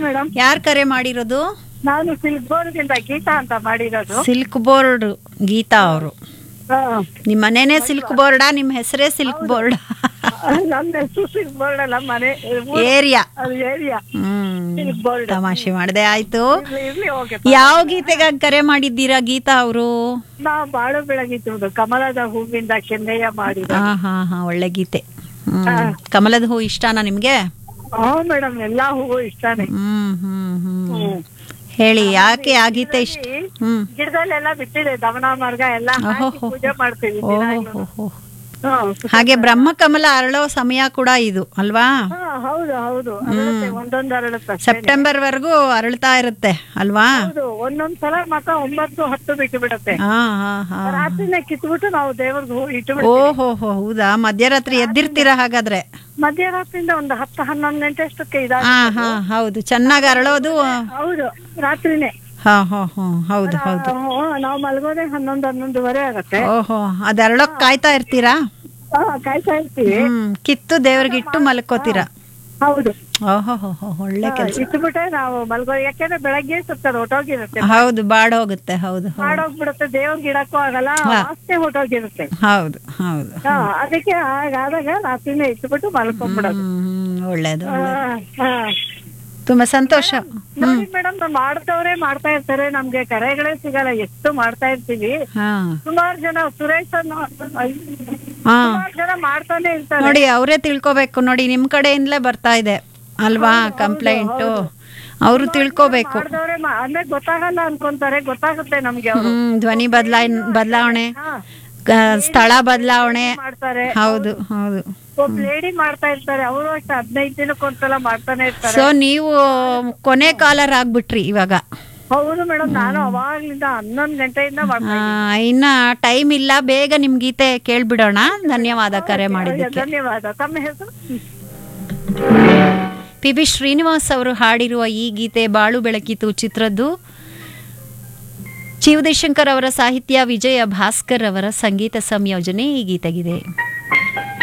Madam ಯಾರು ಕರೆ ಮಾಡಿರೋದು ನಾನು ಸಿಲ್ಕ್ ಬೋರ್ಡ್ಗಿಂತ ಗೀತಾ ಅಂತ ಮಾಡಿರೋದು ಸಿಲ್ಕ್ ಬೋರ್ಡ್ ಗೀತಾ ಅವರು ಹಾ. ನಿಮ್ಮ ಮನೇನೆ ಸಿಲ್ಕ್ ಬೋರ್ಡಾ ನಿಮ್ಮ ಹೆಸರೇ ಸಿಲ್ಕ್ ಬೋರ್ಡ್ ನನ್ನ ಹೆಸರು ಸಿಲ್ಕ್ ಬೋರ್ಡ್ ಅಲ್ಲ ಮನೆ ಊರು, ಏರಿಯಾ ಅದು ಏರಿಯಾ ಹ್ಮ್ ಸಿಲ್ಕ್ ಬೋರ್ಡ್ ತಮಾಷೆ ಮಾಡಿದೆ ಆಯ್ತು ಇರ್ಲಿ ಇರ್ಲಿ ಓಕೆ ಯಾವ ಗೀತೆಗಾಗಿ ಕರೆ ಮಾಡಿದ್ದೀರಾ ಗೀತಾ ಅವರು ನಾ ಬಾಳು ಬೆಳಗಿತ್ತು ಕಮಲದ ಹೂವಿಂದ ಕೆನ್ನೆಯ ಮಾಡಿದ ಹಾ ಹಾ ಹಾ ಒಳ್ಳೆ ಗೀತೆ ಹ್ಮ್ ಕಮಲದ ಹೂ ಇಷ್ಟನಾ ನಿಮ್ಗೆ ಹಾ ಮೇಡಮ್ ಎಲ್ಲಾ ಹೂವು ಇಷ್ಟಾನೆ ಹ್ಮ್ ಹ್ಮ್ ಹ್ಮ್ ಹ್ಮ್. ಹೇಳಿ ಯಾಕೆ ಆ ಗೀತೆ ಇಷ್ಟ ಹ್ಮ್ ಗಿಡದಲ್ಲೆಲ್ಲ ಬಿಟ್ಟಿದೆ ದಮನ ಮಾರ್ಗ ಎಲ್ಲ ಹಾಕಿ ಓಹೋ. ಪೂಜೆ ಮಾಡ್ತೀವಿ ದಿನಾಗ್ಲೂ. ಓಹೋ ಹ್ಮ್. ಹಾಗೆ ಬ್ರಹ್ಮಕಮಲ ಅರಳೋ ಸಮಯ ಕೂಡ ಇದು ಅಲ್ವಾ ಹಾ, ಹೌದು ಹೌದು ಅರಳುತ್ತೆ ಒಂದೊಂದು ಅರಳುತ್ತೆ ಅಷ್ಟೇನೆ. ಸೆಪ್ಟೆಂಬರ್ ವರ್ಗೂ ಅರಳ್ತಾ ಇರುತ್ತೆ ಅಲ್ವಾ ಹೌದು ಒಂದೊಂದ್ ಸಲ ಮಾತ್ರ ಒಂಬತ್ತು ಹತ್ತು ಬಿಟ್ಟು ಬಿಡುತ್ತೆ ಹಾ ಹಾ ಹಾ ರಾತ್ರಿನೇ ಕಿತ್ಬಿಟ್ಟು ನಾವು ದೇವ್ರಿಗೆ ಹೂ ಇಟ್ಟು ಬಿಡ್ತೀವಿ ಓಹೋ ಹೋ ಹೌದಾ ಮಧ್ಯರಾತ್ರಿ ಎದ್ದಿರ್ತೀರಾ ಹಾಗಾದ್ರೆ ಮಧ್ಯರಾತ್ರಿಯಿಂದ ಒಂದು ಹತ್ತು ಹನ್ನೊಂದು ಗಂಟೆ ಅಷ್ಟಕ್ಕೆ ಇದಾಗ ಹಾ ಹಾ ಹೌದು ಚೆನ್ನಾಗಿ ಅರಳೋದು ಹೌದು ರಾತ್ರಿನೇ ಹಾ ಹಾ ಹಾ ಹೌದು ಹೌದು ಆ, ನಾವು ಮಲ್ಗೋದೆ ಹನ್ನೊಂದು ಹನ್ನೊಂದುವರೆ ಆಗತ್ತೆ ಓಹೋ ಅದ್ ಅರಳೋಕ್ ಕಾಯ್ತಾ ಇರ್ತೀರಾ ಆ, ಕಾಯ್ತಾ ಇರ್ತೀವಿ ಹ್ಮ್ ಕಿತ್ತು ದೇವ್ರಿಗೆ ಇಟ್ಟು ಮಲ್ಕೋತೀರಾ ಹೌದು ಓಹೋ ಹೋ ಹೋ ಒಳ್ಳೆ ಕೆಲಸ ಇಟ್ಬಿಟ್ಟೆ ನಾವು ಮಲ್ಗೋ ಯಾಕೆಂದ್ರೆ ಬೆಳಗ್ಗೆ ಸ್ವಲ್ಪ ಅದು ಹೊಟ್ಟೋಗಿರುತ್ತೆ ಹೌದು ಬಾಡೋಗುತ್ತೆ ಹೌದು ಹೌದು ಮಾಡೋಗ್ಬಿಡುತ್ತೆ ದೇವ್ರಿಗೆ ಇಡಕ್ಕೂ ಆಗಲ್ಲ ವಾಸನೆ ಹೊಟ್ಟೋಗಿರುತ್ತೆ ಹೌದು ಹೌದು ಹಾ, ಅದಕ್ಕೆ ಹಾಗಾದಾಗ ರಾತ್ರಿನೇ ಇಟ್ಬಿಟ್ಟು ಮಲ್ಕೊಂಡ್ಬಿಡೋದು ಹ್ಮ್ ಒಳ್ಳೇದು ಆ, ಆ. ತುಂಬಾ ಸಂತೋಷ ನೋಡಿ ಮೇಡಮ್ ಮಾಡ್ತವ್ರೆ ಮಾಡ್ತಾ ಇರ್ತಾರೆ ನಮ್ಗೆ ಕರೆಗಳೇ ಸಿಗಲ್ಲ ಎಷ್ಟು ಮಾಡ್ತಾ ಇರ್ತೀವಿ ಹಾ ಸುಮಾರು ಜನ ಸುರೇಶ್ ಅನ್ನೋ ಹಾ ಸುಮಾರು ಜನ ಮಾಡ್ತಾನೆ ಇರ್ತಾರೆ ನೋಡಿ ಅವರೇ ತಿಳ್ಕೊಬೇಕು ನೋಡಿ ನಿಮ್ ಕಡೆಯಿಂದಲೇ ಬರ್ತಾ ಇದೆ ಅಲ್ವಾ ಕಂಪ್ಲೇಂಟು ಅವರು ತಿಳ್ಕೊಬೇಕು ಮಾಡ್ದವ್ರೆ ಮಾ- ಅಂದ್ರೆ ಗೊತ್ತಾಗಲ್ಲ ಅನ್ಕೊಂತಾರೆ ಗೊತ್ತಾಗುತ್ತೆ ನಮ್ಗೆ ಅವ್ರು ಹ್ಮ್ ಧ್ವನಿ ಬದಲಾ ಬದಲಾವಣೆ ಹಾ, ಸ್ಥಳ ಬದಲಾವಣೆ ಮಾಡ್ತಾರೆ ಹೌದು ಹೌದು ಒಬ್ಬ ಲೇಡಿ ಮಾಡ್ತಾ ಇರ್ತಾರೆ ಅವರು ಅಷ್ಟೇ ಹದಿನೈದು ದಿನಕ್ಕೊಂದ್ಸಲ ಮಾಡ್ತಾನೆ ಇರ್ತಾರೆ ಸೊ ನೀವು ಕೊನೆ ಕಾಲರ್ ಆಗ್ಬಿಟ್ರಿ ಇವಾಗ ಹೌದು ಮೇಡಮ್ ನಾನು ಅವಾಗ್ಲಿಂದ ಹನ್ನೊಂದು ಗಂಟೆಯಿಂದ ಮಾಡ್ತಾ ಆ, ಇನ್ನ ಟೈಮ್ ಇಲ್ಲ ಬೇಗ ನಿಮ್ ಗೀತೆ ಕೇಳ್ಬಿಡೋಣ ಧನ್ಯವಾದ ಕರೆ ಇದ್ದೀನಿ. ಮಾಡಿದ್ದಕ್ಕೆ ಧನ್ಯವಾದ ತಮ್ಮ ಹೆಸರು ಪಿ ಬಿ ಶ್ರೀನಿವಾಸ್ ಅವರು ಹಾಡಿರುವ ಈ ಗೀತೆ ಬಾಳು ಬೆಳಕಿತು ಚಿತ್ರದ್ದು ಜೀವದೇಶಂಕರ್ ಅವರ ಸಾಹಿತ್ಯ ವಿಜಯ ಭಾಸ್ಕರ್ ಅವರ ಸಂಗೀತ ಸಂಯೋಜನೆ ಈ ಗೀತೆಗಿದೆ